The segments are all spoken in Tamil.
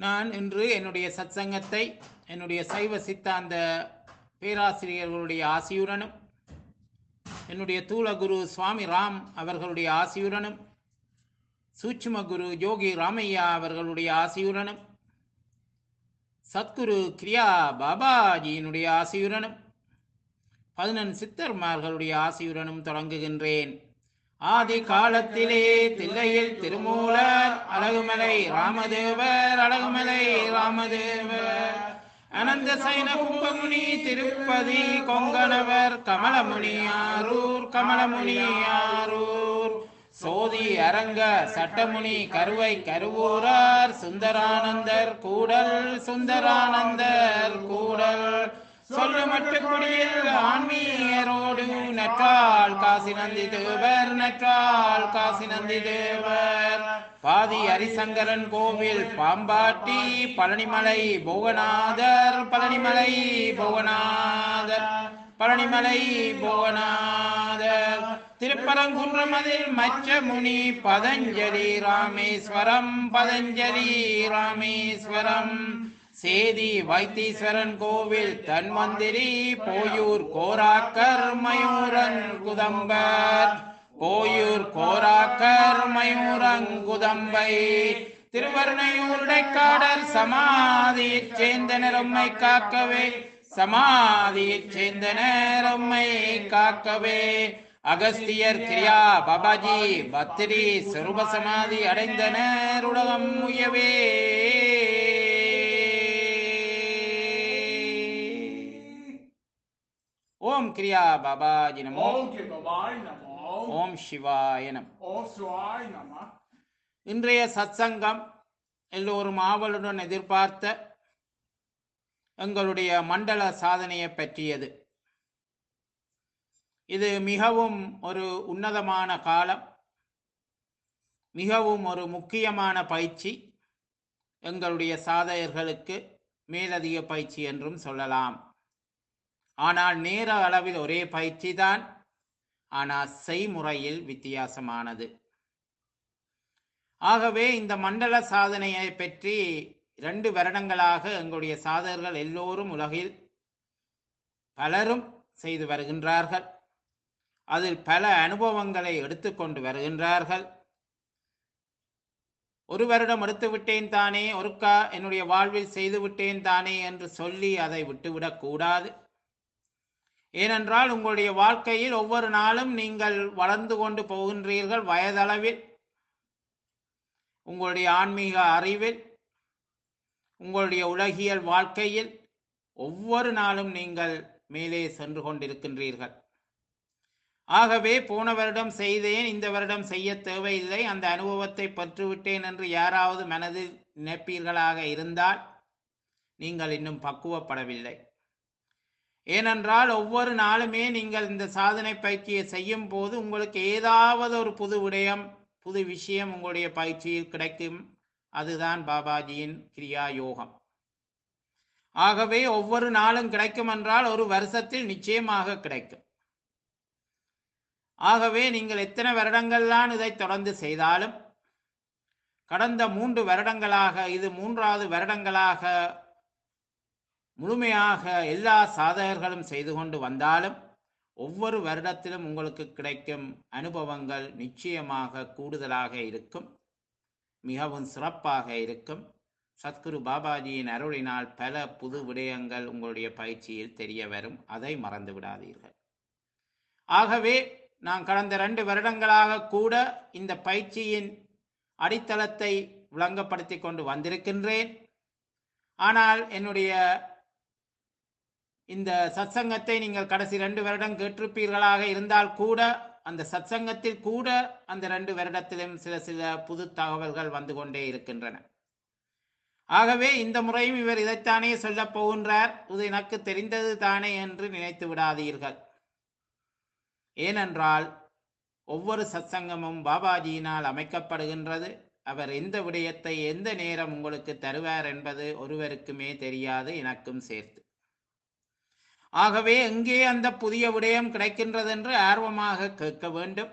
நான் இன்று என்னுடைய சத்சங்கத்தை என்னுடைய சைவ சித்தாந்த பேராசிரியர்களுடைய ஆசியுடனும் என்னுடைய தூளகுரு சுவாமி ராம் அவர்களுடைய ஆசியுடனும் சூட்சும குரு யோகி ராமையா அவர்களுடைய ஆசியுடனும் சத்குரு கிரியா பாபாஜியினுடைய ஆசியுடனும் பதினெண் சித்தர்மார்களுடைய ஆசியுடனும் தொடங்குகின்றேன் ஆதி காலத்திலே தில்லையில் திருமூலர் அழகுமலை ராமதேவர் அழகுமலை ராமதேவர் அனந்த சைன கும்பமுனி திருப்பதி கொங்கணவர் கமலமுனி ஆரூர் கமலமுனி ஆரூர் சோதி அரங்க சட்டமுனி கருவை கருவூரார் சுந்தரானந்தர் கூடல் சுந்தரானந்தர் கூடல் சொல்லு மட்டுக்குடியில் ஆன்மீகரோடு நற்றால் காசி நந்தி தேவர் நற்றால் காசி நந்தி தேவர் பாதி ஹரிசங்கரன் கோவில் பாம்பாட்டி பழனிமலை போகநாதர் பழனிமலை போகநாதர் பழனிமலை போகநாதர் திருப்பரங்குன்றமதில் மச்ச முனி பதஞ்சலி ராமேஸ்வரம் பதஞ்சலி ராமேஸ்வரம் சேதி வைத்தீஸ்வரன் கோவில் தன்வந்திரி போயூர் கோராக்கர் மயூரன் குதம்பர் போயூர் கோராக்கர் மயூரங்குதம்பை திருவருணையூருடைக்காடர் சமாதியைச் சேர்ந்தனர் உம்மை காக்கவே சமாதியைச் சேர்ந்தனர் உம்மை காக்கவே அகஸ்தியர் கிரியா பாபாஜி பத்திரி சொருப சமாதி அடைந்தனர் உலகம் முயவே ஓம் கிரியா பாபாஜி நமோ ஓம் கிருபாய் நமோ ஓம் சிவாய நம ஓம் சுவாய் நம இன்றைய சத்சங்கம் எல்லோரும் ஆவலுடன் எதிர்பார்த்த எங்களுடைய மண்டல சாதனையை பற்றியது இது மிகவும் ஒரு உன்னதமான காலம் மிகவும் ஒரு முக்கியமான பயிற்சி எங்களுடைய சாதகர்களுக்கு மேலதிக பயிற்சி என்றும் சொல்லலாம் ஆனால் நேர அளவில் ஒரே பயிற்சி தான் ஆனால் செய்முறையில் வித்தியாசமானது ஆகவே இந்த மண்டல சாதனையை பற்றி இரண்டு வருடங்களாக எங்களுடைய சாதகர்கள் எல்லோரும் உலகில் பலரும் செய்து வருகின்றார்கள் அதில் பல அனுபவங்களை எடுத்துக்கொண்டு வருகின்றார்கள் ஒரு வருடம் எடுத்து விட்டேன் தானே ஒருக்கா என்னுடைய வாழ்வில் செய்து விட்டேன் தானே என்று சொல்லி அதை விட்டுவிடக் கூடாது ஏனென்றால் உங்களுடைய வாழ்க்கையில் ஒவ்வொரு நாளும் நீங்கள் வளர்ந்து கொண்டு போகின்றீர்கள் வயதளவில் உங்களுடைய ஆன்மீக அறிவில் உங்களுடைய உலகியல் வாழ்க்கையில் ஒவ்வொரு நாளும் நீங்கள் மேலே சென்று கொண்டிருக்கின்றீர்கள் ஆகவே போன வருடம் செய்தேன் இந்த வருடம் செய்ய தேவையில்லை அந்த அனுபவத்தை பெற்றுவிட்டேன் என்று யாராவது மனதில் நினைப்பீர்களாக இருந்தால் நீங்கள் இன்னும் பக்குவப்படவில்லை ஏனென்றால் ஒவ்வொரு நாளுமே நீங்கள் இந்த சாதனை பயிற்சியை செய்யும் போது உங்களுக்கு ஏதாவது ஒரு புது விடயம் புது விஷயம் உங்களுடைய பயிற்சியில் கிடைக்கும் அதுதான் பாபாஜியின் கிரியா யோகம் ஆகவே ஒவ்வொரு நாளும் கிடைக்கும் என்றால் ஒரு வருஷத்தில் நிச்சயமாக கிடைக்கும் ஆகவே நீங்கள் எத்தனை வருடங்கள்தான் இதை தொடர்ந்து செய்தாலும் கடந்த மூன்று வருடங்களாக இது மூன்றாவது வருடங்களாக முழுமையாக எல்லா சாதகர்களும் செய்து கொண்டு வந்தாலும் ஒவ்வொரு வருடத்திலும் உங்களுக்கு கிடைக்கும் அனுபவங்கள் நிச்சயமாக கூடுதலாக இருக்கும் மிகவும் சிறப்பாக இருக்கும் சத்குரு பாபாஜியின் அருளினால் பல புது விடயங்கள் உங்களுடைய பயிற்சியில் தெரிய வரும் அதை மறந்து விடாதீர்கள் ஆகவே நான் கடந்த ரெண்டு வருடங்களாக கூட இந்த பயிற்சியின் அடித்தளத்தை விளங்கப்படுத்தி கொண்டு வந்திருக்கின்றேன் ஆனால் என்னுடைய இந்த சத்சங்கத்தை நீங்கள் கடைசி ரெண்டு வருடம் கேட்டிருப்பீர்களாக இருந்தால் கூட அந்த சத்சங்கத்தில் கூட அந்த ரெண்டு வருடத்திலும் சில சில புது தகவல்கள் வந்து கொண்டே இருக்கின்றன ஆகவே இந்த முறையும் இவர் இதைத்தானே சொல்லப் போகின்றார் இது எனக்கு தெரிந்தது தானே என்று நினைத்து விடாதீர்கள் ஏனென்றால் ஒவ்வொரு சத்சங்கமும் பாபாஜியினால் அமைக்கப்படுகின்றது அவர் எந்த விடயத்தை எந்த நேரம் உங்களுக்கு தருவார் என்பது ஒருவருக்குமே தெரியாது எனக்கும் சேர்த்து ஆகவே எங்கே அந்த புதிய விடயம் கிடைக்கின்றது என்று ஆர்வமாக கேட்க வேண்டும்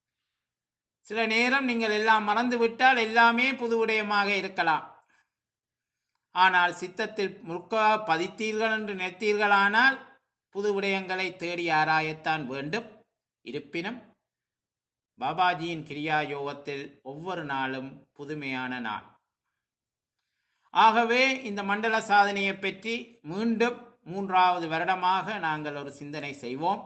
சில நேரம் நீங்கள் எல்லாம் மறந்து விட்டால் எல்லாமே புது விடயமாக இருக்கலாம் ஆனால் சித்தத்தில் முற்காக பதித்தீர்கள் என்று நினைத்தீர்களானால் புது விடயங்களை தேடி ஆராயத்தான் வேண்டும் இருப்பினும் பாபாஜியின் கிரியா யோகத்தில் ஒவ்வொரு நாளும் புதுமையான நாள் ஆகவே இந்த மண்டல சாதனையை பற்றி மீண்டும் மூன்றாவது வருடமாக நாங்கள் ஒரு சிந்தனை செய்வோம்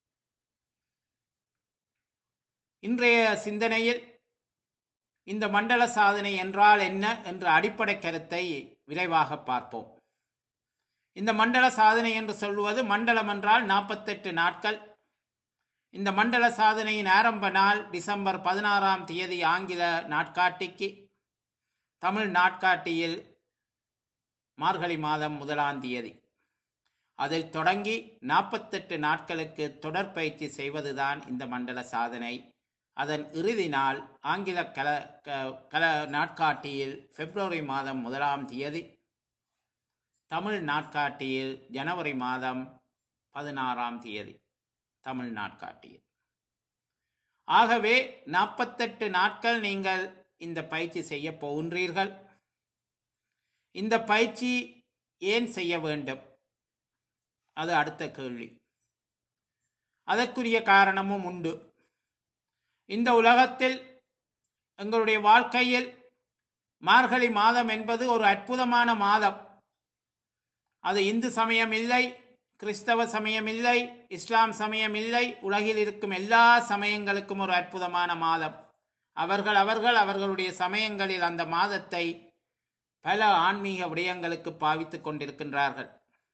இன்றைய சிந்தனையில் இந்த மண்டல சாதனை என்றால் என்ன என்ற அடிப்படை கருத்தை விரைவாக பார்ப்போம் இந்த மண்டல சாதனை என்று சொல்வது மண்டலம் என்றால் நாற்பத்தெட்டு நாட்கள் இந்த மண்டல சாதனையின் ஆரம்ப நாள் டிசம்பர் பதினாறாம் தேதி ஆங்கில நாட்காட்டிக்கு தமிழ் நாட்காட்டியில் மார்கழி மாதம் முதலாம் தேதி அதில் தொடங்கி நாற்பத்தெட்டு நாட்களுக்கு தொடர்பயிற்சி செய்வதுதான் இந்த மண்டல சாதனை அதன் இறுதி நாள் ஆங்கில கல க- கல நாட்காட்டியில் பிப்ரவரி மாதம் முதலாம் தேதி தமிழ் நாட்காட்டியில் ஜனவரி மாதம் பதினாறாம் தேதி தமிழ் நாட்காட்டியில் ஆகவே நாற்பத்தெட்டு நாட்கள் நீங்கள் இந்த பயிற்சி செய்ய போகின்றீர்கள் இந்த பயிற்சி ஏன் செய்ய வேண்டும் அது அடுத்த கேள்வி அதற்குரிய காரணமும் உண்டு இந்த உலகத்தில் எங்களுடைய வாழ்க்கையில் மார்கழி மாதம் என்பது ஒரு அற்புதமான மாதம் அது இந்து சமயம் இல்லை கிறிஸ்தவ சமயம் இல்லை இஸ்லாம் சமயம் இல்லை உலகில் இருக்கும் எல்லா சமயங்களுக்கும் ஒரு அற்புதமான மாதம் அவர்கள் அவர்கள் அவர்களுடைய சமயங்களில் அந்த மாதத்தை பல ஆன்மீக விடயங்களுக்கு பாவித்துக் கொண்டிருக்கின்றார்கள்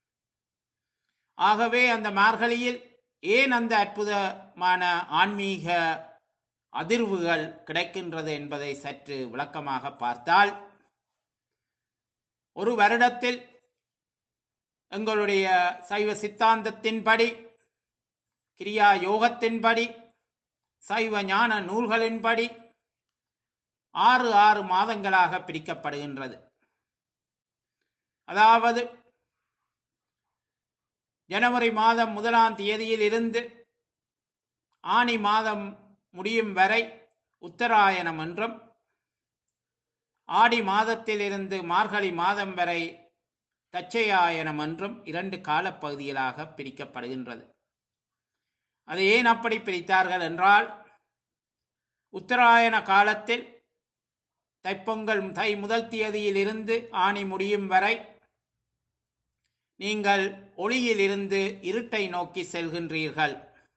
ஆகவே அந்த மார்கழியில் ஏன் அந்த அற்புதமான ஆன்மீக அதிர்வுகள் கிடைக்கின்றது என்பதை சற்று விளக்கமாக பார்த்தால் ஒரு வருடத்தில் எங்களுடைய சைவ சித்தாந்தத்தின்படி கிரியா யோகத்தின்படி சைவ ஞான நூல்களின்படி ஆறு ஆறு மாதங்களாக பிரிக்கப்படுகின்றது அதாவது ஜனவரி மாதம் முதலாம் தேதியில் இருந்து ஆனி மாதம் முடியும் வரை உத்தராயணம் என்றும் ஆடி மாதத்திலிருந்து மார்கழி மாதம் வரை தச்சையாயனம் என்றும் இரண்டு காலப்பகுதிகளாக பிரிக்கப்படுகின்றது அது ஏன் அப்படி பிரித்தார்கள் என்றால் உத்தராயண காலத்தில் தைப்பொங்கல் தை முதல் தேதியில் இருந்து ஆணி முடியும் வரை நீங்கள் ஒளியில் இருந்து இருட்டை நோக்கி செல்கின்றீர்கள்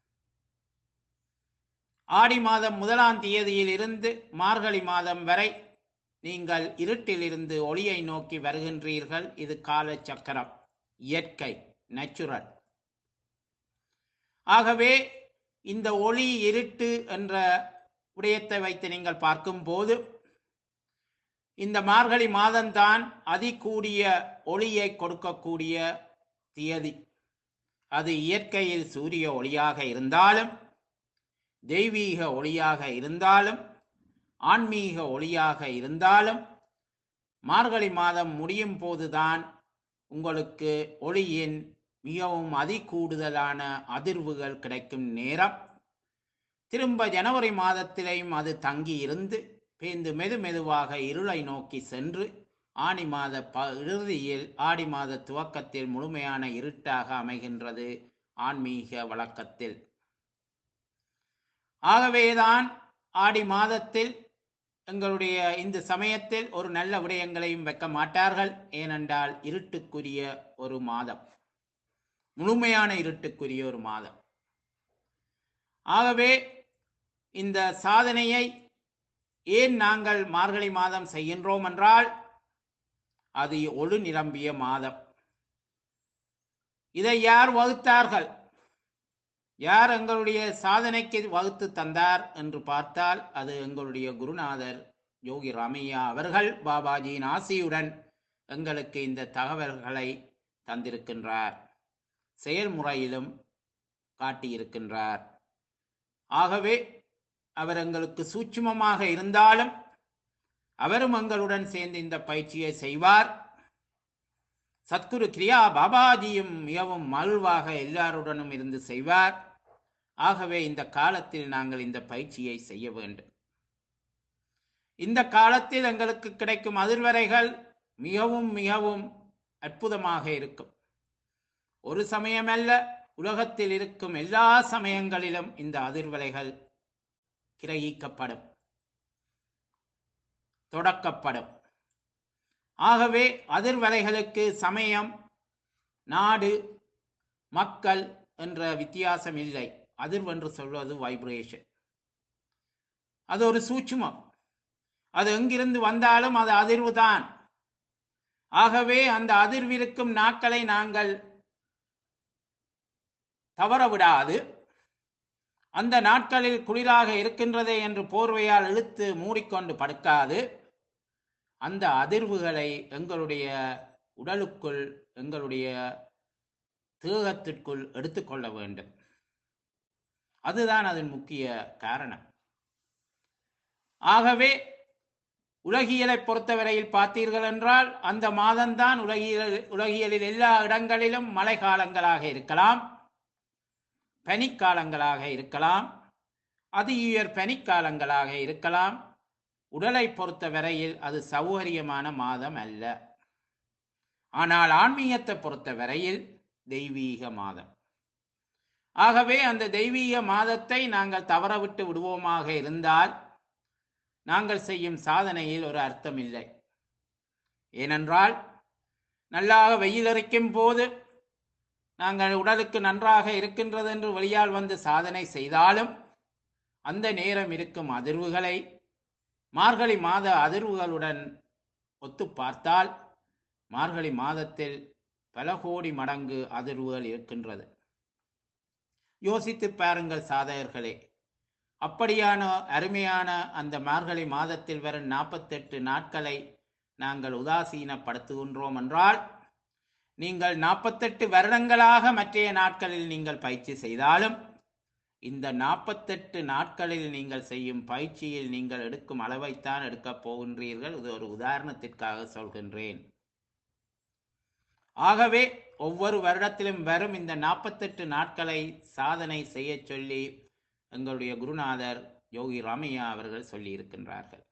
ஆடி மாதம் முதலாம் தேதியில் இருந்து மார்கழி மாதம் வரை நீங்கள் இருட்டிலிருந்து ஒளியை நோக்கி வருகின்றீர்கள் இது கால சக்கரம் இயற்கை நேச்சுரல் ஆகவே இந்த ஒளி இருட்டு என்ற விடயத்தை வைத்து நீங்கள் பார்க்கும்போது இந்த மார்கழி மாதம்தான் அதிகூடிய ஒளியை கொடுக்கக்கூடிய தியதி அது இயற்கையில் சூரிய ஒளியாக இருந்தாலும் தெய்வீக ஒளியாக இருந்தாலும் ஆன்மீக ஒளியாக இருந்தாலும் மார்கழி மாதம் முடியும் போதுதான் உங்களுக்கு ஒளியின் மிகவும் அதிகூடுதலான அதிர்வுகள் கிடைக்கும் நேரம் திரும்ப ஜனவரி மாதத்திலேயும் அது தங்கி இருந்து பேந்து மெது மெதுவாக இருளை நோக்கி சென்று ஆனி மாத ப இறுதியில் ஆடி மாத துவக்கத்தில் முழுமையான இருட்டாக அமைகின்றது ஆன்மீக வழக்கத்தில் ஆகவேதான் ஆடி மாதத்தில் எங்களுடைய இந்த சமயத்தில் ஒரு நல்ல விடயங்களையும் வைக்க மாட்டார்கள் ஏனென்றால் இருட்டுக்குரிய ஒரு மாதம் முழுமையான இருட்டுக்குரிய ஒரு மாதம் ஆகவே இந்த சாதனையை ஏன் நாங்கள் மார்கழி மாதம் செய்கின்றோம் என்றால் அது ஒளி நிரம்பிய மாதம் இதை யார் வகுத்தார்கள் யார் எங்களுடைய சாதனைக்கு வகுத்து தந்தார் என்று பார்த்தால் அது எங்களுடைய குருநாதர் யோகி ராமையா அவர்கள் பாபாஜியின் ஆசியுடன் எங்களுக்கு இந்த தகவல்களை தந்திருக்கின்றார் செயல்முறையிலும் காட்டியிருக்கின்றார் ஆகவே அவர் எங்களுக்கு சூட்சுமமாக இருந்தாலும் அவரும் எங்களுடன் சேர்ந்து இந்த பயிற்சியை செய்வார் சத்குரு கிரியா பாபாஜியும் மிகவும் மகிழ்வாக எல்லாருடனும் இருந்து செய்வார் ஆகவே இந்த காலத்தில் நாங்கள் இந்த பயிற்சியை செய்ய வேண்டும் இந்த காலத்தில் எங்களுக்கு கிடைக்கும் அதிர்வரைகள் மிகவும் மிகவும் அற்புதமாக இருக்கும் ஒரு சமயமல்ல உலகத்தில் இருக்கும் எல்லா சமயங்களிலும் இந்த அதிர்வலைகள் கிரகிக்கப்படும் தொடக்கப்படும் ஆகவே அதிர்வலைகளுக்கு சமயம் நாடு மக்கள் என்ற வித்தியாசம் இல்லை அதிர்வென்று சொல்வது வைப்ரேஷன் அது ஒரு சூட்சுமம் அது எங்கிருந்து வந்தாலும் அது அதிர்வு தான் ஆகவே அந்த அதிர்விருக்கும் நாட்களை நாங்கள் தவற விடாது அந்த நாட்களில் குளிராக இருக்கின்றதே என்று போர்வையால் இழுத்து மூடிக்கொண்டு படுக்காது அந்த அதிர்வுகளை எங்களுடைய உடலுக்குள் எங்களுடைய தேகத்திற்குள் எடுத்துக்கொள்ள வேண்டும் அதுதான் அதன் முக்கிய காரணம் ஆகவே உலகியலை பொறுத்தவரையில் பார்த்தீர்கள் என்றால் அந்த மாதம்தான் உலகியல் உலகியலில் எல்லா இடங்களிலும் மழை காலங்களாக இருக்கலாம் பனிக்காலங்களாக இருக்கலாம் அதி உயர் பனிக்காலங்களாக இருக்கலாம் உடலை பொறுத்த வரையில் அது சௌகரியமான மாதம் அல்ல ஆனால் ஆன்மீகத்தை பொறுத்த வரையில் தெய்வீக மாதம் ஆகவே அந்த தெய்வீக மாதத்தை நாங்கள் தவறவிட்டு விடுவோமாக இருந்தால் நாங்கள் செய்யும் சாதனையில் ஒரு அர்த்தம் இல்லை ஏனென்றால் நல்லாக வெயிலரிக்கும் போது நாங்கள் உடலுக்கு நன்றாக இருக்கின்றது என்று வெளியால் வந்து சாதனை செய்தாலும் அந்த நேரம் இருக்கும் அதிர்வுகளை மார்கழி மாத அதிர்வுகளுடன் ஒத்து பார்த்தால் மார்கழி மாதத்தில் பல கோடி மடங்கு அதிர்வுகள் இருக்கின்றது யோசித்து பாருங்கள் சாதகர்களே அப்படியான அருமையான அந்த மார்கழி மாதத்தில் வரும் நாற்பத்தெட்டு நாட்களை நாங்கள் உதாசீனப்படுத்துகின்றோம் என்றால் நீங்கள் நாற்பத்தெட்டு வருடங்களாக மற்றைய நாட்களில் நீங்கள் பயிற்சி செய்தாலும் இந்த நாற்பத்தெட்டு நாட்களில் நீங்கள் செய்யும் பயிற்சியில் நீங்கள் எடுக்கும் அளவைத்தான் எடுக்கப் போகின்றீர்கள் இது ஒரு உதாரணத்திற்காக சொல்கின்றேன் ஆகவே ஒவ்வொரு வருடத்திலும் வரும் இந்த நாற்பத்தெட்டு நாட்களை சாதனை செய்ய சொல்லி எங்களுடைய குருநாதர் யோகி ராமையா அவர்கள் சொல்லி இருக்கின்றார்கள்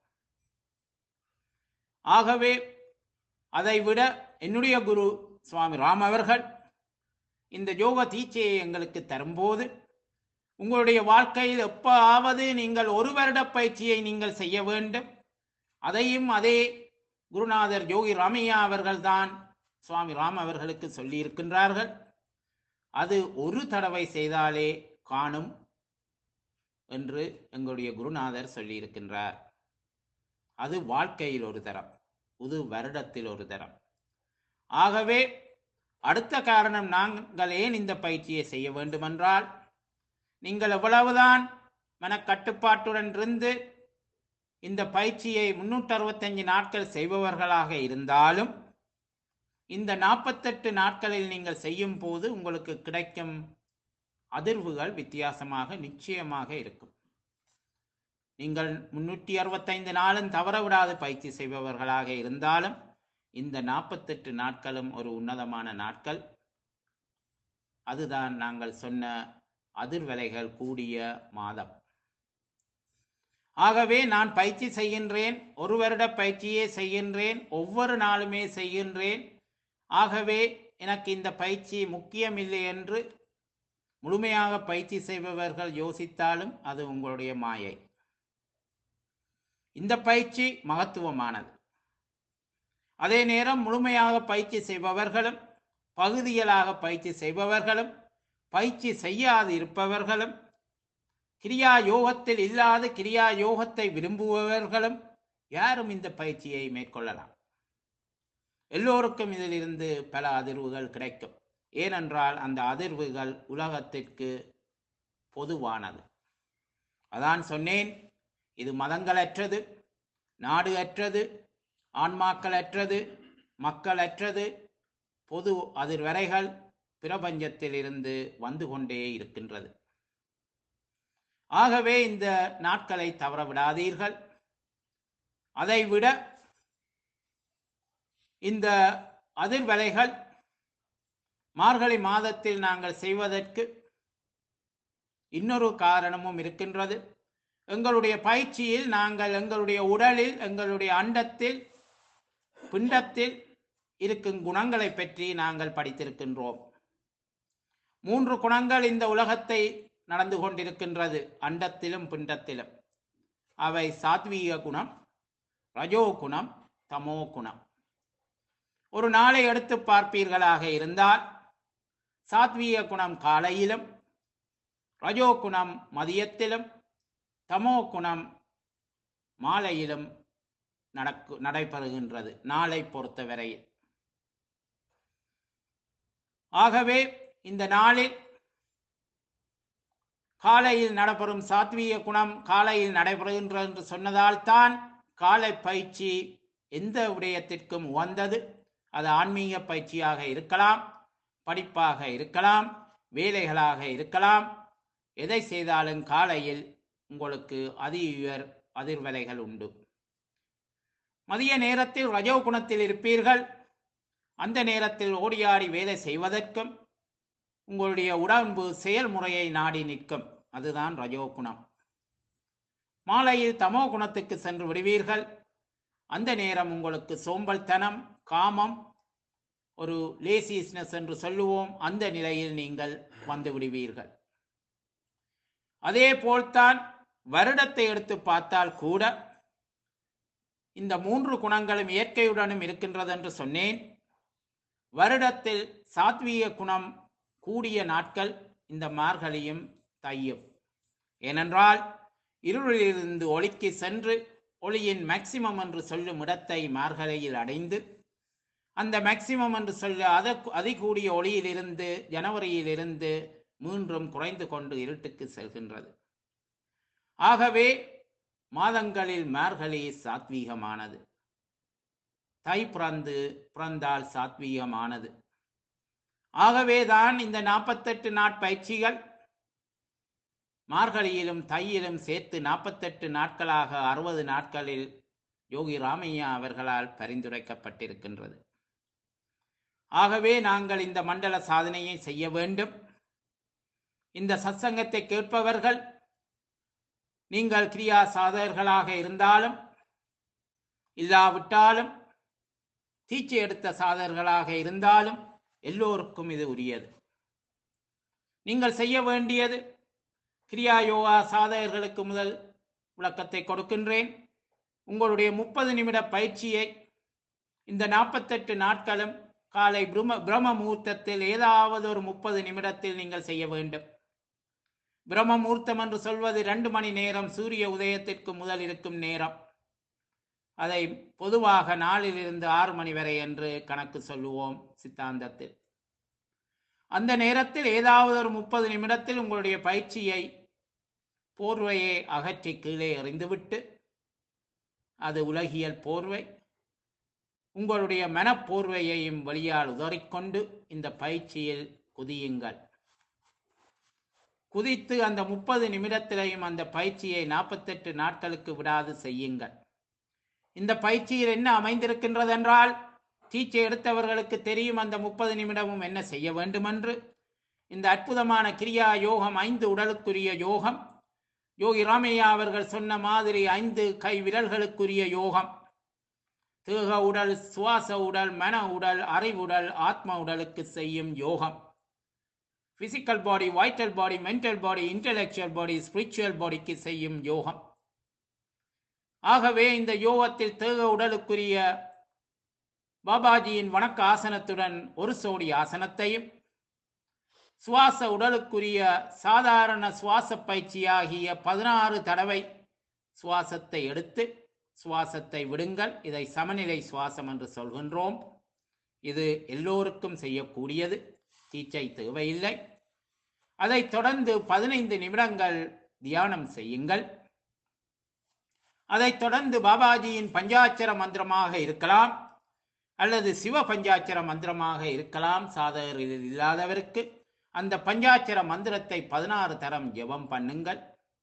ஆகவே அதைவிட என்னுடைய குரு சுவாமி ராம் அவர்கள் இந்த யோக தீட்சையை எங்களுக்கு தரும்போது உங்களுடைய வாழ்க்கையில் எப்பாவது நீங்கள் ஒரு வருட பயிற்சியை நீங்கள் செய்ய வேண்டும் அதையும் அதே குருநாதர் யோகி ராமையா அவர்கள்தான் சுவாமி ராம் அவர்களுக்கு சொல்லியிருக்கின்றார்கள் அது ஒரு தடவை செய்தாலே காணும் என்று எங்களுடைய குருநாதர் சொல்லியிருக்கின்றார் அது வாழ்க்கையில் ஒரு தரம் புது வருடத்தில் ஒரு தரம் ஆகவே அடுத்த காரணம் நாங்கள் ஏன் இந்த பயிற்சியை செய்ய வேண்டுமென்றால் நீங்கள் எவ்வளவுதான் மனக்கட்டுப்பாட்டுடன் இருந்து இந்த பயிற்சியை முன்னூற்றி அறுபத்தஞ்சு நாட்கள் செய்பவர்களாக இருந்தாலும் இந்த நாற்பத்தெட்டு நாட்களில் நீங்கள் செய்யும் போது உங்களுக்கு கிடைக்கும் அதிர்வுகள் வித்தியாசமாக நிச்சயமாக இருக்கும் நீங்கள் முன்னூற்றி அறுபத்தைந்து நாளும் தவற விடாது பயிற்சி செய்பவர்களாக இருந்தாலும் இந்த நாற்பத்தெட்டு நாட்களும் ஒரு உன்னதமான நாட்கள் அதுதான் நாங்கள் சொன்ன அதிர்வலைகள் கூடிய மாதம் ஆகவே நான் பயிற்சி செய்கின்றேன் ஒரு வருட பயிற்சியே செய்கின்றேன் ஒவ்வொரு நாளுமே செய்கின்றேன் ஆகவே எனக்கு இந்த பயிற்சி முக்கியமில்லை என்று முழுமையாக பயிற்சி செய்பவர்கள் யோசித்தாலும் அது உங்களுடைய மாயை இந்த பயிற்சி மகத்துவமானது அதே நேரம் முழுமையாக பயிற்சி செய்பவர்களும் பகுதிகளாக பயிற்சி செய்பவர்களும் பயிற்சி செய்யாது இருப்பவர்களும் கிரியா யோகத்தில் இல்லாத கிரியா யோகத்தை விரும்புபவர்களும் யாரும் இந்த பயிற்சியை மேற்கொள்ளலாம் எல்லோருக்கும் இதிலிருந்து பல அதிர்வுகள் கிடைக்கும் ஏனென்றால் அந்த அதிர்வுகள் உலகத்திற்கு பொதுவானது அதான் சொன்னேன் இது மதங்களற்றது நாடு அற்றது ஆன்மாக்களற்றது மக்களற்றது பொது அதிர்வரைகள் பிரபஞ்சத்திலிருந்து வந்து கொண்டே இருக்கின்றது ஆகவே இந்த நாட்களை தவற விடாதீர்கள் அதைவிட இந்த அதிர்வலைகள் மார்கழி மாதத்தில் நாங்கள் செய்வதற்கு இன்னொரு காரணமும் இருக்கின்றது எங்களுடைய பயிற்சியில் நாங்கள் எங்களுடைய உடலில் எங்களுடைய அண்டத்தில் பிண்டத்தில் இருக்கும் குணங்களை பற்றி நாங்கள் படித்திருக்கின்றோம் மூன்று குணங்கள் இந்த உலகத்தை நடந்து கொண்டிருக்கின்றது அண்டத்திலும் பிண்டத்திலும் அவை சாத்வீக குணம் ரஜோ குணம் தமோ குணம் ஒரு நாளை எடுத்து பார்ப்பீர்களாக இருந்தால் சாத்வீக குணம் காலையிலும் ரஜோ குணம் மதியத்திலும் தமோ குணம் மாலையிலும் நடக்கு நடைபெறுகின்றது நாளை பொறுத்தவரையில் ஆகவே இந்த நாளில் காலையில் நடைபெறும் சாத்வீக குணம் காலையில் நடைபெறுகின்றது என்று சொன்னதால் தான் காலை பயிற்சி எந்த விடயத்திற்கும் உகந்தது அது ஆன்மீக பயிற்சியாக இருக்கலாம் படிப்பாக இருக்கலாம் வேலைகளாக இருக்கலாம் எதை செய்தாலும் காலையில் உங்களுக்கு அதி உயர் அதிர்வலைகள் உண்டு மதிய நேரத்தில் ரஜோ குணத்தில் இருப்பீர்கள் அந்த நேரத்தில் ஓடியாடி வேலை செய்வதற்கும் உங்களுடைய உடம்பு செயல்முறையை நாடி நிற்கும் அதுதான் ரஜோ குணம் மாலையில் தமோ குணத்துக்கு சென்று விடுவீர்கள் அந்த நேரம் உங்களுக்கு சோம்பல்தனம் காமம் ஒரு லேசியஸ்னஸ் என்று சொல்லுவோம் அந்த நிலையில் நீங்கள் வந்து விடுவீர்கள் அதே போல்தான் வருடத்தை எடுத்து பார்த்தால் கூட இந்த மூன்று குணங்களும் இயற்கையுடனும் இருக்கின்றது என்று சொன்னேன் வருடத்தில் சாத்வீக குணம் கூடிய நாட்கள் இந்த மார்கழியும் தையும் ஏனென்றால் இருளிலிருந்து ஒளிக்கு சென்று ஒளியின் மேக்சிமம் என்று சொல்லும் இடத்தை மார்கழியில் அடைந்து அந்த மேக்சிமம் என்று சொல்ல அத அதிகூடிய ஒளியிலிருந்து ஜனவரியிலிருந்து மீண்டும் குறைந்து கொண்டு இருட்டுக்கு செல்கின்றது ஆகவே மாதங்களில் மார்கழி சாத்வீகமானது தை பிறந்து பிறந்தால் சாத்வீகமானது ஆகவேதான் இந்த நாற்பத்தெட்டு நாட்பயிற்சிகள் மார்கழியிலும் தையிலும் சேர்த்து நாற்பத்தெட்டு நாட்களாக அறுபது நாட்களில் யோகி ராமையா அவர்களால் பரிந்துரைக்கப்பட்டிருக்கின்றது ஆகவே நாங்கள் இந்த மண்டல சாதனையை செய்ய வேண்டும் இந்த சத்சங்கத்தை கேட்பவர்கள் நீங்கள் கிரியா சாதகர்களாக இருந்தாலும் இல்லாவிட்டாலும் தீட்சை எடுத்த சாதகர்களாக இருந்தாலும் எல்லோருக்கும் இது உரியது நீங்கள் செய்ய வேண்டியது கிரியா யோகா சாதகர்களுக்கு முதல் விளக்கத்தை கொடுக்கின்றேன் உங்களுடைய முப்பது நிமிட பயிற்சியை இந்த நாற்பத்தெட்டு நாட்களும் காலை பிரம்ம பிரம்ம முகூர்த்தத்தில் ஏதாவது ஒரு முப்பது நிமிடத்தில் நீங்கள் செய்ய வேண்டும் பிரம்ம முகூர்த்தம் என்று சொல்வது ரெண்டு மணி நேரம் சூரிய உதயத்திற்கு முதல் இருக்கும் நேரம் அதை பொதுவாக நாலிலிருந்து ஆறு மணி வரை என்று கணக்கு சொல்லுவோம் சித்தாந்தத்தில் அந்த நேரத்தில் ஏதாவது ஒரு முப்பது நிமிடத்தில் உங்களுடைய பயிற்சியை போர்வையை அகற்றி கீழே எறிந்துவிட்டு அது உலகியல் போர்வை உங்களுடைய மனப்போர்வையையும் வழியால் உதறிக்கொண்டு இந்த பயிற்சியில் குதியுங்கள் குதித்து அந்த முப்பது நிமிடத்திலையும் அந்த பயிற்சியை நாற்பத்தெட்டு நாட்களுக்கு விடாது செய்யுங்கள் இந்த பயிற்சியில் என்ன அமைந்திருக்கின்றது என்றால் டீச்சை எடுத்தவர்களுக்கு தெரியும் அந்த முப்பது நிமிடமும் என்ன செய்ய வேண்டும் என்று இந்த அற்புதமான கிரியா யோகம் ஐந்து உடலுக்குரிய யோகம் யோகி ராமையா அவர்கள் சொன்ன மாதிரி ஐந்து கை விரல்களுக்குரிய யோகம் தேக உடல் சுவாச உடல் மன உடல் அறிவுடல் ஆத்ம உடலுக்கு செய்யும் யோகம் physical body vital body mental body intellectual body spiritual பாடிக்கு செய்யும் யோகம் ஆகவே இந்த யோகத்தில் தேக உடலுக்குரிய பாபாஜியின் வணக்க ஆசனத்துடன் ஒரு சோடி ஆசனத்தையும் சுவாச உடலுக்குரிய சாதாரண சுவாச பயிற்சியாகிய பதினாறு தடவை சுவாசத்தை எடுத்து சுவாசத்தை விடுங்கள் இதை சமநிலை சுவாசம் என்று சொல்கின்றோம் இது எல்லோருக்கும் செய்யக்கூடியது தீச்சை தேவையில்லை அதைத் தொடர்ந்து பதினைந்து நிமிடங்கள் தியானம் செய்யுங்கள் அதைத் தொடர்ந்து பாபாஜியின் பஞ்சாட்சர மந்திரமாக இருக்கலாம் அல்லது சிவ பஞ்சாட்சர மந்திரமாக இருக்கலாம் சாதகரில் இல்லாதவருக்கு அந்த பஞ்சாட்சர மந்திரத்தை பதினாறு தரம் ஜெபம் பண்ணுங்கள்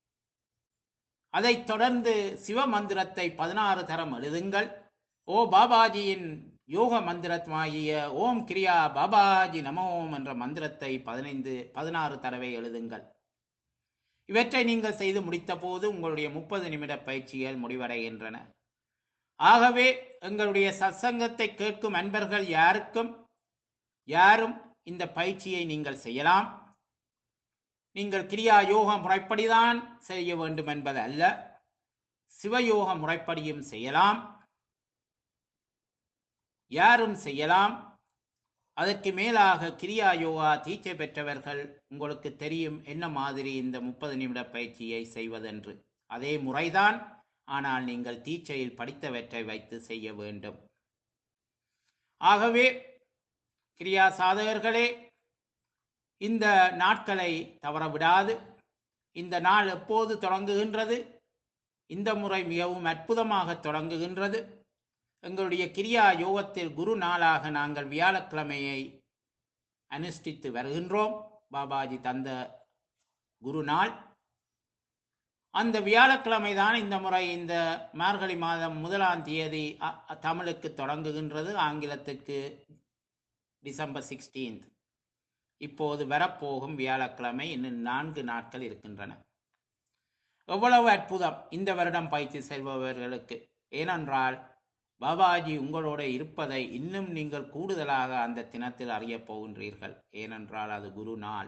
அதைத் தொடர்ந்து சிவ மந்திரத்தை பதினாறு தரம் எழுதுங்கள் ஓ பாபாஜியின் யோக மந்திரமாகிய ஓம் கிரியா பாபாஜி நமோம் என்ற மந்திரத்தை பதினைந்து பதினாறு தடவை எழுதுங்கள் இவற்றை நீங்கள் செய்து முடித்த போது உங்களுடைய முப்பது நிமிட பயிற்சிகள் முடிவடைகின்றன ஆகவே எங்களுடைய சத்சங்கத்தை கேட்கும் அன்பர்கள் யாருக்கும் யாரும் இந்த பயிற்சியை நீங்கள் செய்யலாம் நீங்கள் கிரியா யோக முறைப்படிதான் செய்ய வேண்டும் என்பது அல்ல சிவயோக முறைப்படியும் செய்யலாம் யாரும் செய்யலாம் அதற்கு மேலாக கிரியா யோகா தீட்சை பெற்றவர்கள் உங்களுக்கு தெரியும் என்ன மாதிரி இந்த முப்பது நிமிட பயிற்சியை செய்வதென்று அதே முறைதான் ஆனால் நீங்கள் தீட்சையில் படித்தவற்றை வைத்து செய்ய வேண்டும் ஆகவே கிரியா சாதகர்களே இந்த நாட்களை தவறவிடாது இந்த நாள் எப்போது தொடங்குகின்றது இந்த முறை மிகவும் அற்புதமாக தொடங்குகின்றது எங்களுடைய கிரியா யோகத்தில் குரு நாளாக நாங்கள் வியாழக்கிழமையை அனுஷ்டித்து வருகின்றோம் பாபாஜி தந்த குரு நாள் அந்த வியாழக்கிழமை தான் இந்த முறை இந்த மார்கழி மாதம் முதலாம் தேதி அ- அ- தமிழுக்கு தொடங்குகின்றது ஆங்கிலத்துக்கு டிசம்பர் சிக்ஸ்டீன்த் இப்போது வரப்போகும் வியாழக்கிழமை இன்னும் நான்கு நாட்கள் இருக்கின்றன எவ்வளவு அற்புதம் இந்த வருடம் பயிற்சி செல்பவர்களுக்கு ஏனென்றால் பாபாஜி உங்களோட இருப்பதை இன்னும் நீங்கள் கூடுதலாக அந்த தினத்தில் அறியப் போகின்றீர்கள் ஏனென்றால் அது குரு நாள்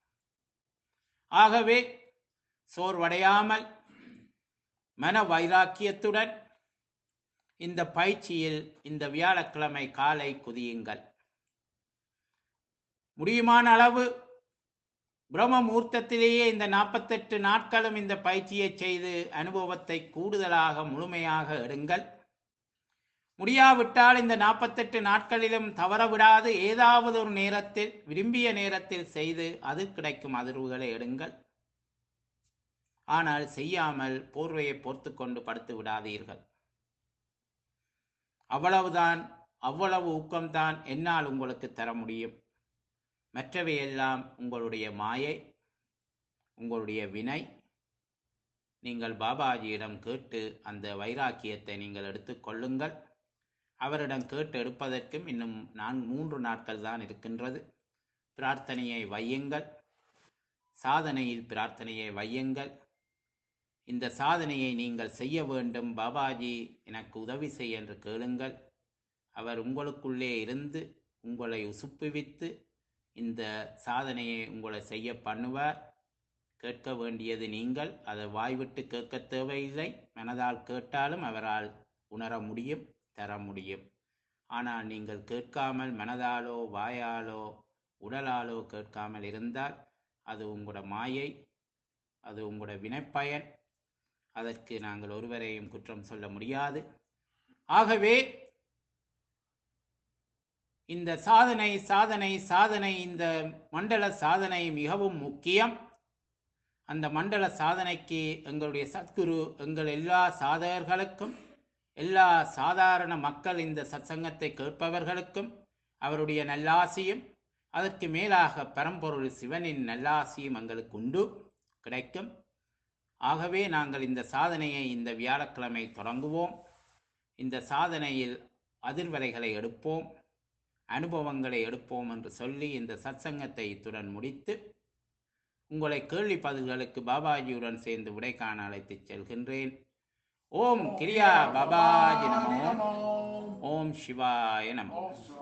ஆகவே சோர்வடையாமல் மன வைராக்கியத்துடன் இந்த பயிற்சியில் இந்த வியாழக்கிழமை காலை குதியுங்கள் முடியுமான அளவு பிரம்ம முகூர்த்தத்திலேயே இந்த நாற்பத்தெட்டு நாட்களும் இந்த பயிற்சியை செய்து அனுபவத்தை கூடுதலாக முழுமையாக எடுங்கள் முடியாவிட்டால் இந்த நாற்பத்தெட்டு நாட்களிலும் தவற விடாது ஏதாவது ஒரு நேரத்தில் விரும்பிய நேரத்தில் செய்து அது கிடைக்கும் அதிர்வுகளை எடுங்கள் ஆனால் செய்யாமல் போர்வையை பொறுத்து கொண்டு படுத்து விடாதீர்கள் அவ்வளவுதான் அவ்வளவு ஊக்கம்தான் என்னால் உங்களுக்கு தர முடியும் மற்றவையெல்லாம் உங்களுடைய மாயை உங்களுடைய வினை நீங்கள் பாபாஜியிடம் கேட்டு அந்த வைராக்கியத்தை நீங்கள் எடுத்துக்கொள்ளுங்கள் அவரிடம் கேட்டு எடுப்பதற்கும் இன்னும் நான் மூன்று நாட்கள் தான் இருக்கின்றது பிரார்த்தனையை வையுங்கள் சாதனையில் பிரார்த்தனையை வையுங்கள் இந்த சாதனையை நீங்கள் செய்ய வேண்டும் பாபாஜி எனக்கு உதவி செய் என்று கேளுங்கள் அவர் உங்களுக்குள்ளே இருந்து உங்களை உசுப்புவித்து இந்த சாதனையை உங்களை செய்ய பண்ணுவார் கேட்க வேண்டியது நீங்கள் அதை வாய்விட்டு கேட்க தேவையில்லை மனதால் கேட்டாலும் அவரால் உணர முடியும் தர முடியும் ஆனால் நீங்கள் கேட்காமல் மனதாலோ வாயாலோ உடலாலோ கேட்காமல் இருந்தால் அது உங்களோட மாயை அது உங்களோட வினைப்பயன் அதற்கு நாங்கள் ஒருவரையும் குற்றம் சொல்ல முடியாது ஆகவே இந்த சாதனை சாதனை சாதனை இந்த மண்டல சாதனை மிகவும் முக்கியம் அந்த மண்டல சாதனைக்கு எங்களுடைய சத்குரு எங்கள் எல்லா சாதகர்களுக்கும் எல்லா சாதாரண மக்கள் இந்த சத்சங்கத்தை கேட்பவர்களுக்கும் அவருடைய நல்லாசியும் அதற்கு மேலாக பரம்பொருள் சிவனின் நல்லாசியும் எங்களுக்கு உண்டு கிடைக்கும் ஆகவே நாங்கள் இந்த சாதனையை இந்த வியாழக்கிழமை தொடங்குவோம் இந்த சாதனையில் அதிர்வலைகளை எடுப்போம் அனுபவங்களை எடுப்போம் என்று சொல்லி இந்த சத்சங்கத்தை இத்துடன் முடித்து உங்களை கேள்வி பதில்களுக்கு பாபாஜியுடன் சேர்ந்து விடை காண அழைத்துச் செல்கின்றேன் ஓம் கிரியா பாபாஜி நமோ ஓம் சிவாய நமோ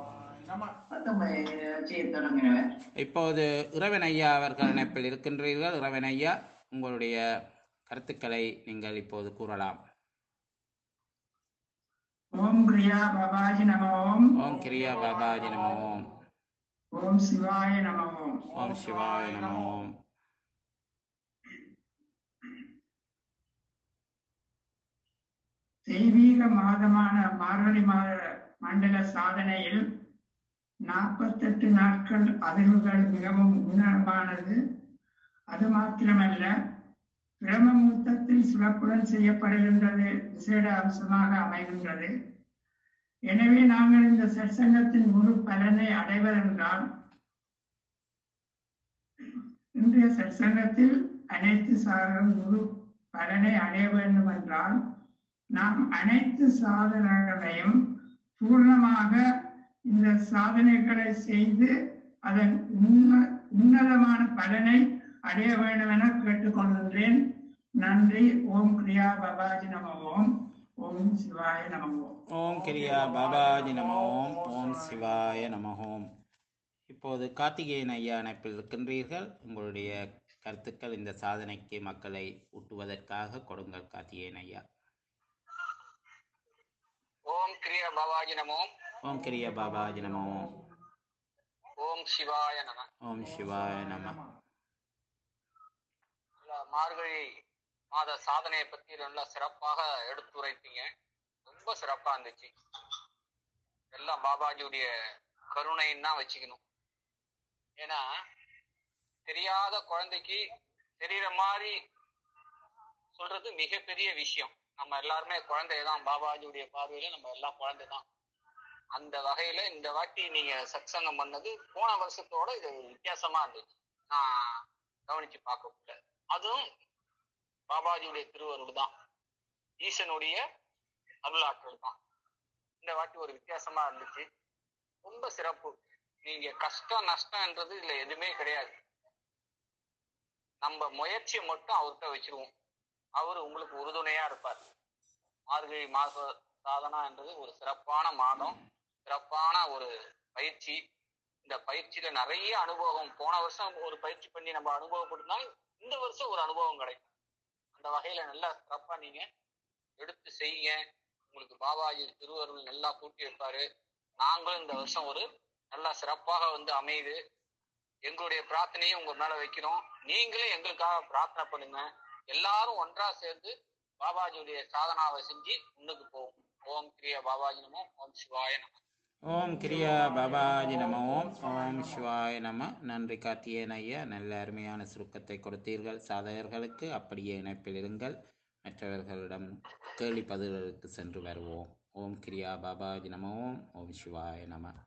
இப்போது இறைவன் ஐயா அவர்கள் இணைப்பில் இருக்கின்றீர்கள் இறைவன் ஐயா உங்களுடைய கருத்துக்களை நீங்கள் இப்போது கூறலாம் ஓம் கிரியா பாபாஜி நம ஓம் ஓம் கிரியா பாபாஜி நமோ ஓம் ஓம் சிவாய நம ஓம் ஓம் சிவாய நமோ ஓம் தெய்வீக மாதமான மார்கழி மாத மண்டல சாதனையில் நாற்பத்தெட்டு நாட்கள் அதிர்வுகள் மிகவும் உன்னதமானது அது மாத்திரமல்ல பிரம்மமுகூர்த்தத்தில் சிறப்புடன் செய்யப்படுகின்றது விசேட அம்சமாக அமைகின்றது எனவே நாங்கள் இந்த சற்சங்கத்தின் முழு பலனை அடைவதென்றால் இன்றைய சற்சங்கத்தில் அனைத்து சாரும் முழு பலனை அடைய வேண்டும் என்றால் நாம் அனைத்து சாதனைகளையும் பூர்ணமாக இந்த சாதனைகளை செய்து அதன் உன்ன- உன்னதமான பலனை அடைய வேண்டும் என கேட்டுக்கொள்கின்றேன் நன்றி ஓம் கிரியா பாபாஜி நம ஓம் ஓம் சிவாய நமோ ஓம் கிரியா பாபாஜி நம ஓம் ஓம் சிவாய நம ஓம் இப்போது கார்த்திகேயன் ஐயா அணைப்பில் இருக்கின்றீர்கள் உங்களுடைய கருத்துக்கள் இந்த சாதனைக்கு மக்களை ஊட்டுவதற்காக கொடுங்கள் கார்த்திகேயன் ஐயா ஓம் கிரிய பாபாஜி நமோ ஓம் கிரியா பாபாஜி நம ஓம் ஓம் சிவாய நம ஓம் சிவாய நம நல்ல மார்கழி மாத சாதனையை பத்தி நல்லா சிறப்பாக எடுத்துரைத்தீங்க ரொம்ப சிறப்பா இருந்துச்சு எல்லாம் பாபாஜியுடைய கருணைன்னு தான் வச்சுக்கணும் ஏன்னா தெரியாத குழந்தைக்கு தெரியற மாதிரி சொல்றது மிகப்பெரிய விஷயம் நம்ம எல்லாருமே குழந்தைதான் பாபாஜியுடைய பார்வையில நம்ம எல்லாம் குழந்தை தான் அந்த வகையில இந்த வாட்டி நீங்க சத்சங்கம் பண்ணது போன வருஷத்தோட இது வித்தியாசமா இருந்துச்சு நான் கவனிச்சு பார்க்கல அதுவும் பாபாஜியுடைய திருவருள் தான் ஈசனுடைய அருளாற்றல் தான் இந்த வாட்டி ஒரு வித்தியாசமா இருந்துச்சு ரொம்ப சிறப்பு நீங்க கஷ்டம் நஷ்டம்ன்றது இதுல எதுவுமே கிடையாது நம்ம முயற்சியை மட்டும் அவர்கிட்ட வச்சிருவோம் அவர் உங்களுக்கு உறுதுணையா இருப்பார் மார்கழி மாத சாதனான்றது ஒரு சிறப்பான மாதம் சிறப்பான ஒரு பயிற்சி இந்த பயிற்சியில நிறைய அனுபவம் போன வருஷம் ஒரு பயிற்சி பண்ணி நம்ம அனுபவப்பட்டிருந்தாலும் இந்த வருஷம் ஒரு அனுபவம் கிடைக்கும் அந்த வகையில நல்லா சிறப்பா நீங்க எடுத்து செய்யுங்க உங்களுக்கு பாபாஜி திருவருள் நல்லா கூட்டி வைப்பாரு நாங்களும் இந்த வருஷம் ஒரு நல்லா சிறப்பாக வந்து அமையுது எங்களுடைய பிரார்த்தனையும் உங்க மேல வைக்கிறோம் நீங்களும் எங்களுக்காக பிரார்த்தனை பண்ணுங்க எல்லாரும் ஒன்றா சேர்ந்து பாபாஜியுடைய சாதனாவை செஞ்சு முன்னுக்கு போவோம் ஓம் கிரியா பாபாஜி நமோ ஓம் சிவாய நமோ ஓம் கிரியா பாபாஜி நம ஓம் ஓம் சிவாய நம நன்றி கார்த்திகேயன் ஐயா நல்ல அருமையான சுருக்கத்தை கொடுத்தீர்கள் சாதகர்களுக்கு அப்படியே இணைப்பில் இருங்கள் மற்றவர்களிடம் கேள்வி பதில்களுக்கு சென்று வருவோம் ஓம் கிரியா பாபாஜி நம ஓம் ஓம் சிவாய நம